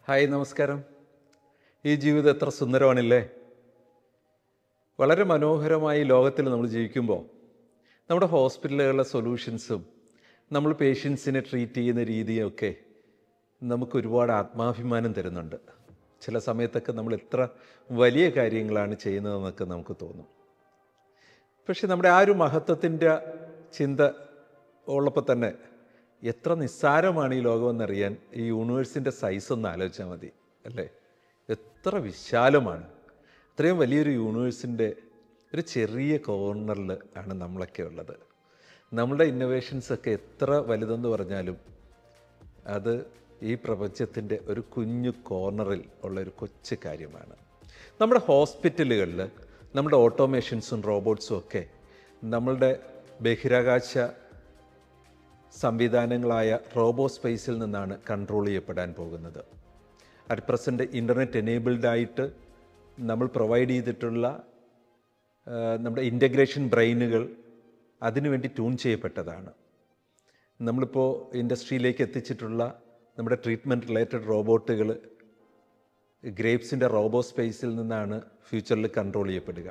hi നമസ്കാരം ഈ ജീവിതം എത്ര സുന്ദരമാണില്ലേ വളരെ മനോഹരമായി ലോകത്തിൽ നമ്മൾ ജീവിക്കുമ്പോൾ നമ്മുടെ ഹോസ്പിറ്റലുകളിലെ സൊല്യൂഷൻസും നമ്മൾ പേഷ്യൻസിനെ ട്രീറ്റ് ചെയ്യുന്ന രീതിയൊക്കെ നമുക്ക് ഒരുപാട് ആത്മാഭിമാനം തരുന്നുണ്ട് ചില സമയത്തൊക്കെ നമ്മൾ എത്ര വലിയ കാര്യങ്ങളാണ് ചെയ്യുന്നതെന്നൊക്കെ നമുക്ക് തോന്നും പക്ഷെ നമ്മുടെ ആ ഒരു മഹത്വത്തിൻ്റെ ചിന്ത ഉള്ളപ്പോൾ തന്നെ എത്ര നിസ്സാരമാണ് ഈ ലോകമെന്നറിയാൻ ഈ യൂണിവേഴ്സിൻ്റെ സൈസ് ഒന്ന് ആലോചിച്ചാൽ മതി അല്ലേ എത്ര വിശാലമാണ് അത്രയും വലിയൊരു യൂണിവേഴ്സിൻ്റെ ഒരു ചെറിയ കോർണറിൽ ആണ് നമ്മളൊക്കെ ഉള്ളത് നമ്മളുടെ ഇന്നോവേഷൻസൊക്കെ എത്ര വലുതെന്ന് പറഞ്ഞാലും അത് ഈ പ്രപഞ്ചത്തിൻ്റെ ഒരു കുഞ്ഞു കോർണറിൽ ഉള്ള ഒരു കൊച്ചു കാര്യമാണ് നമ്മുടെ ഹോസ്പിറ്റലുകളിൽ നമ്മുടെ ഓട്ടോമേഷൻസും റോബോട്ട്സും ഒക്കെ നമ്മളുടെ ബഹിരാകാശ സംവിധാനങ്ങളായ റോബോ സ്പേസിൽ നിന്നാണ് കൺട്രോൾ ചെയ്യപ്പെടാൻ പോകുന്നത് അറ്റ് പ്രസൻറ്റ് ഇൻ്റർനെറ്റ് എനേബിൾഡ് ആയിട്ട് നമ്മൾ പ്രൊവൈഡ് ചെയ്തിട്ടുള്ള ആ, നമ്മുടെ ഇൻ്റഗ്രേഷൻ ബ്രെയിനുകൾ അതിനുവേണ്ടി ട്യൂൺ ചെയ്യപ്പെട്ടതാണ് നമ്മളിപ്പോൾ ഇൻഡസ്ട്രിയിലേക്ക് എത്തിച്ചിട്ടുള്ള നമ്മുടെ ട്രീറ്റ്മെൻറ്റ് റിലേറ്റഡ് റോബോട്ടുകൾ ഗ്രേപ്സിൻ്റെ റോബോ സ്പേസിൽ നിന്നാണ് ഫ്യൂച്ചറിൽ കൺട്രോൾ ചെയ്യപ്പെടുക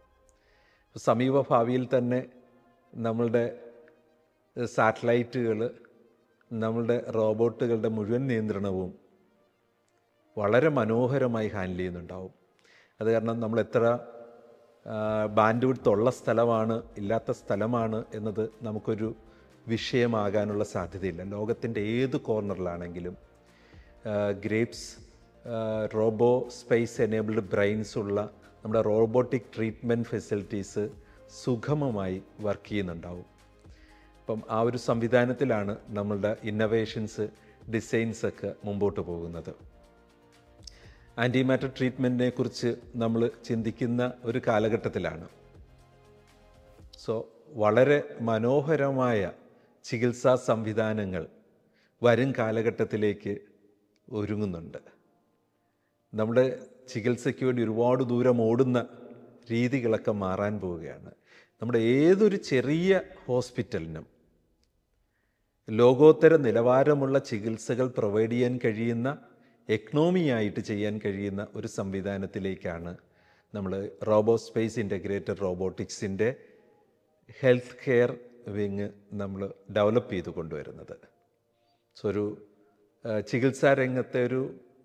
സമീപ ഭാവിയിൽ തന്നെ നമ്മളുടെ സാറ്റലൈറ്റുകൾ നമ്മളുടെ റോബോട്ടുകളുടെ മുഴുവൻ നിയന്ത്രണവും വളരെ മനോഹരമായി ഹാൻഡിൽ ചെയ്യുന്നുണ്ടാവും അത് കാരണം നമ്മൾ എത്ര ബാൻഡ് വിഡ്ത്ത് ഉള്ള സ്ഥലമാണ് ഇല്ലാത്ത സ്ഥലമാണ് എന്നത് നമുക്കൊരു വിഷയമാകാനുള്ള സാധ്യതയില്ല ലോകത്തിൻ്റെ ഏത് കോർണറിലാണെങ്കിലും Grapes robo space enabled brains ഉള്ള നമ്മുടെ റോബോട്ടിക് ട്രീറ്റ്മെൻറ്റ് ഫെസിലിറ്റീസ് സുഗമമായി വർക്ക് ചെയ്യുന്നുണ്ടാവും അപ്പം ആ ഒരു സംവിധാനത്തിലാണ് നമ്മളുടെ ഇന്നവേഷൻസ് ഡിസൈൻസ് ഒക്കെ മുമ്പോട്ട് പോകുന്നത് ആൻറ്റിമാറ്റർ ട്രീറ്റ്മെൻറ്റിനെ കുറിച്ച് നമ്മൾ ചിന്തിക്കുന്ന ഒരു കാലഘട്ടത്തിലാണ് സോ വളരെ മനോഹരമായ ചികിത്സാ സംവിധാനങ്ങൾ വരും കാലഘട്ടത്തിലേക്ക് ഒരുങ്ങുന്നുണ്ട് നമ്മുടെ ചികിത്സയ്ക്ക് വേണ്ടി ഒരുപാട് ദൂരം ഓടുന്ന രീതികളൊക്കെ മാറാൻ പോവുകയാണ് നമ്മുടെ ഏതൊരു ചെറിയ ഹോസ്പിറ്റലിനും ലോകോത്തര നിലവാരമുള്ള ചികിത്സകൾ പ്രൊവൈഡ് ചെയ്യാൻ കഴിയുന്ന എക്കണോമിയായിട്ട് ചെയ്യാൻ കഴിയുന്ന ഒരു സംവിധാനത്തിലേക്കാണ് നമ്മൾ റോബോ സ്പേസ് ഇൻ്റഗ്രേറ്റഡ് റോബോട്ടിക്സിൻ്റെ ഹെൽത്ത് കെയർ വിങ് നമ്മൾ ഡെവലപ്പ് ചെയ്ത് കൊണ്ടുവരുന്നത് സോ ഒരു ആ, ചികിത്സാ രംഗത്തെ ഒരു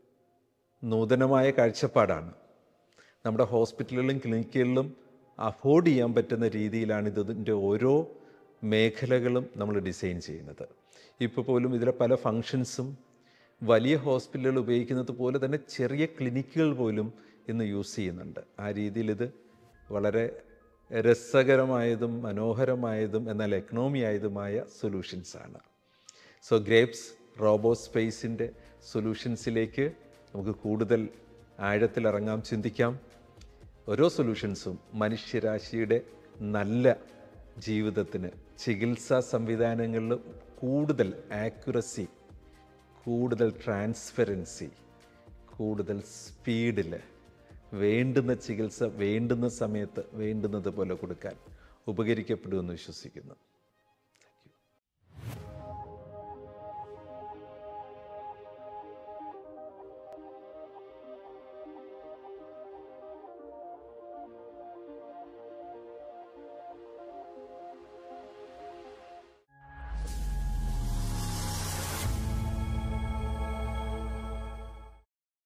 നൂതനമായ കാഴ്ചപ്പാടാണ് നമ്മുടെ ഹോസ്പിറ്റലുകളിലും ക്ലിനിക്കുകളിലും അഫോർഡ് ചെയ്യാൻ പറ്റുന്ന രീതിയിലാണ് ഇതിൻ്റെ ഓരോ മേഖലകളും നമ്മൾ ഡിസൈൻ ചെയ്യുന്നത് ഇപ്പോൾ പോലും ഇതിലെ പല ഫങ്ഷൻസും വലിയ ഹോസ്പിറ്റലുകൾ ഉപയോഗിക്കുന്നത് പോലെ തന്നെ ചെറിയ ക്ലിനിക്കുകൾ പോലും ഇന്ന് യൂസ് ചെയ്യുന്നുണ്ട് ആ രീതിയിൽ ഇത് വളരെ രസകരമായതും മനോഹരമായതും എന്നാൽ എക്കണോമി ആയതുമായ സൊല്യൂഷൻസാണ് സോ ഗ്രേപ്സ് റോബോ സ്പേസിൻ്റെ സൊല്യൂഷൻസിലേക്ക് നമുക്ക് കൂടുതൽ ആഴത്തിലിറങ്ങാം ചിന്തിക്കാം ഓരോ സൊല്യൂഷൻസും മനുഷ്യരാശിയുടെ നല്ല ജീവിതത്തിന് ചികിത്സാ സംവിധാനങ്ങളിൽ കൂടുതൽ ആക്യുറസി കൂടുതൽ ട്രാൻസ്പെറൻസി കൂടുതൽ സ്പീഡിൽ വേണ്ടുന്ന ചികിത്സ വേണ്ടുന്ന സമയത്ത് വേണ്ടുന്നത് പോലെ കൊടുക്കാൻ ഉപകരിക്കപ്പെടുമെന്ന് വിശ്വസിക്കുന്നു